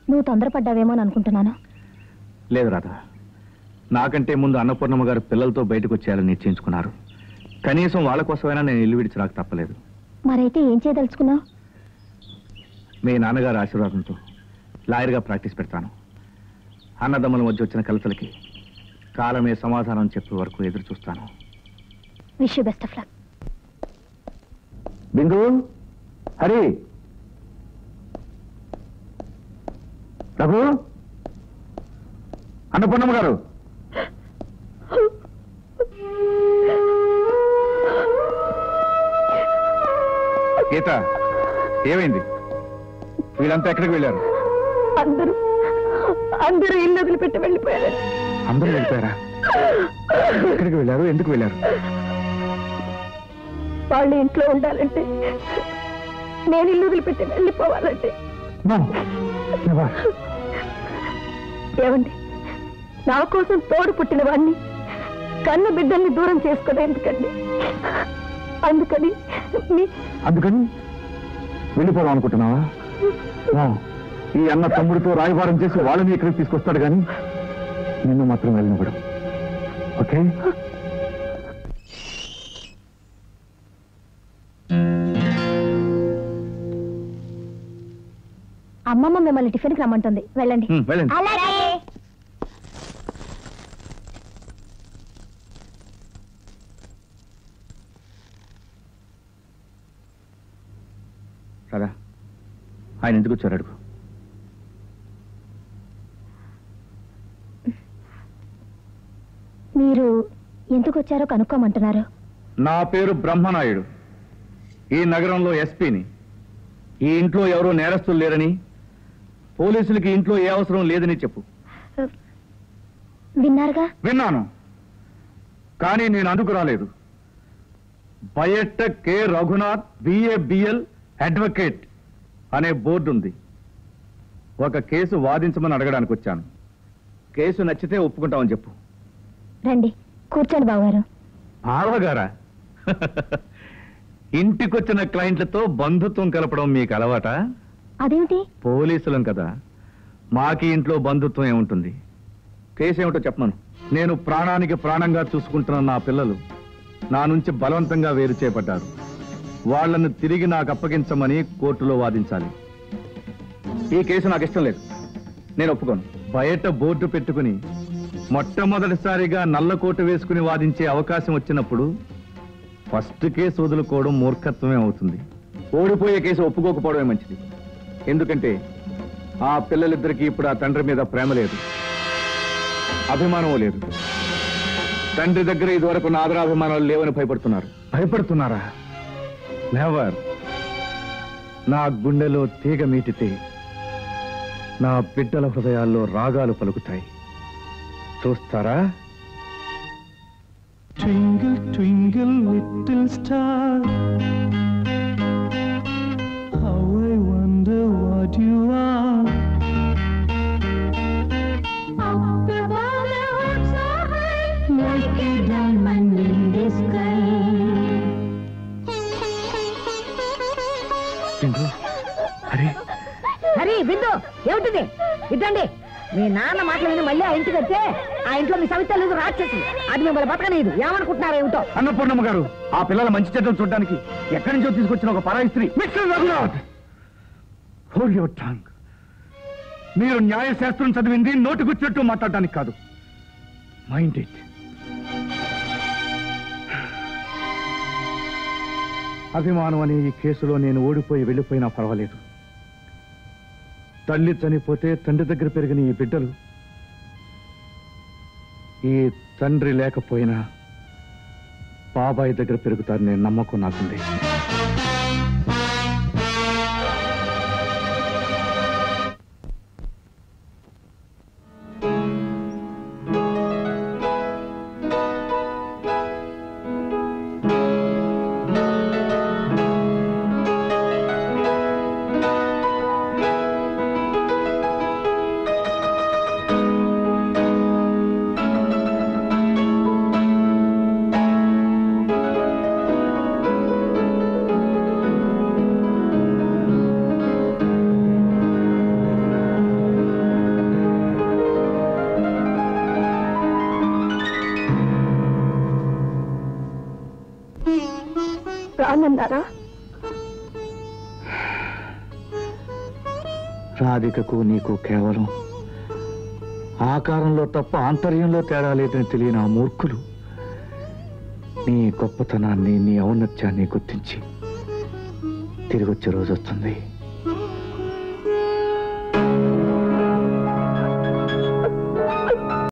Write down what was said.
నువ్వు తొందరపడ్డావేమో అని అనుకుంటున్నాను లేదు రాధ నాకంటే ముందు అన్నపూర్ణమ్మ గారు పిల్లలతో బయటకు వచ్చేయాలని నిశ్చయించుకున్నారు కనీసం వాళ్ళ కోసమైనా నేను ఇల్లు విడిచి రాక తప్పలేదు మరైతే ఏం చేయదలుచుకున్నావు మీ నాన్నగారి ఆశీర్వాదంతో లాయర్గా ప్రాక్టీస్ పెడతాను అన్నదమ్ముల మధ్య వచ్చిన కలతలకి కాలమే సమాధానం చెప్పే వరకు ఎదురు చూస్తాను wish you best of luck Bindu Hari Raghu Annapurnamma garu Geetha ఏమైంది వీళ్ళంతా ఎక్కడికి వెళ్ళారు అందరూ అందరూ ఇల్లు వదిలిపెట్టి వెళ్ళిపోయారు అందరూ వెళ్ళిపోయారా ఎక్కడికి వెళ్ళారు ఎందుకు వెళ్ళారు వాళ్ళు ఇంట్లో ఉండాలంటే నేను ఇల్లు వదిలిపెట్టి వెళ్ళిపోవాలంటే No, never. ఏమండి నా కోసం తోడు పుట్టిన వాడిని కన్న బిడ్డల్ని దూరం చేసుకోవడం ఎందుకండి అందుకని మీ అందుకని వెళ్ళిపోదాం అనుకుంటున్నావా No. ఈ అన్న తమ్ముడితో రాయబారం చేసి వాళ్ళని ఇక్కడికి తీసుకొస్తాడు కానీ నిన్ను మాత్రం వెళ్ళినప్పుడు ఓకే అమ్మమ్మ మిమ్మల్ని టిఫిన్కి రమ్మంటుంది వెళ్ళండి వెళ్ళండి అలాగే కదా ఆయన ఎందుకు వచ్చారు అడుగు మీరు ఎందుకు వచ్చారో కనుక్కోమంటున్నారు నా పేరు బ్రహ్మనాయుడు ఈ నగరంలో ఎస్పీని ఈ ఇంట్లో ఎవరో నేరస్తులు లేరని పోలీసులకి ఇంట్లో ఏ అవసరం లేదని చెప్పు విన్నారుగా విన్నాను కానీ నేను అందుకు రాలేదు బయట K Raghunath BA BL advocate అనే బోర్డు ఉంది ఒక కేసు వాదించమని అడగడానికి వచ్చాను కేసు నచ్చితే ఒప్పుకుంటామని చెప్పు రండి కూర్చోండి బావగారు బావగారా ఇంటికొచ్చిన క్లయింట్లతో బంధుత్వం కలపడం మీకు అలవాట అదేమిటి పోలీసులం కదా మాకి ఇంట్లో బంధుత్వం ఏముంటుంది కేసు ఏమిటో చెప్పమను నేను ప్రాణానికి ప్రాణంగా చూసుకుంటున్న నా పిల్లలు నా నుంచి బలవంతంగా వేరు చేయబడ్డారు వాళ్ళను తిరిగి నాకు అప్పగించమని కోర్టులో వాదించాలి ఈ కేసు నాకు ఇష్టం లేదు నేను ఒప్పుకోను బయట బోర్డు పెట్టుకుని మొట్టమొదటిసారిగా నల్ల కోటు వేసుకుని వాదించే అవకాశం వచ్చినప్పుడు ఫస్ట్ కేసు వదులుకోవడం మూర్ఖత్వమే అవుతుంది ఓడిపోయే కేసు ఒప్పుకోకపోవడమే మంచిది ఎందుకంటే ఆ పిల్లలిద్దరికీ ఇప్పుడు ఆ తండ్రి మీద ప్రేమ లేదు అభిమానం లేదు తండ్రి దగ్గర ఇదివరకు నా ఆదరాభిమానాలు లేవని భయపడుతున్నారు భయపడుతున్నారా నెవర్ నా గుండెలో తీగ మీటితే నా బిడ్డల హృదయాల్లో రాగాలు పలుకుతాయి చూస్తారా Twinkle, twinkle, little star. How I wonder what you are. Up above the woods so high, like a diamond in the sky. Sindhu, అరే హరి బిందు ఏమిటిది ఇద్దండి మీ నాన్న మాటలు విని మళ్ళీ ఆ ఇంటికి వస్తే ఆ ఇంట్లో మీ సవిత లేదు రాక్షసి అది మిమ్మల్ని బతకనేది ఏమనుకుంటున్నారు ఏమిటో అన్నపూర్ణమ్మ గారు ఆ పిల్లల మంచి చెడ్డలు చూడడానికి ఎక్కడి నుంచో తీసుకొచ్చిన ఒక పరాయి స్త్రీ mister Raghunath hold your tongue మీరు న్యాయశాస్త్రం చదివింది నోటుకొచ్చినట్టు మాట్లాడడానికి కాదు మైండ్ ఇట్ అభిమానం అనే ఈ కేసులో నేను ఓడిపోయి వెళ్ళిపోయినా పర్వాలేదు తల్లి చనిపోతే తండ్రి దగ్గర పెరిగిన ఈ బిడ్డలు ఈ తండ్రి లేకపోయినా బాబాయ్ దగ్గర పెరుగుతారనే నమ్మకం నాకుంది రానన్నారా రాధికకు నీకు కేవలం ఆకారంలో తప్ప ఆంతర్యంలో తేడా లేదని తెలియని ఆ మూర్ఖులు నీ గొప్పతనాన్ని నీ ఔన్నత్యాన్ని గుర్తించి తిరిగొచ్చే రోజు వస్తుంది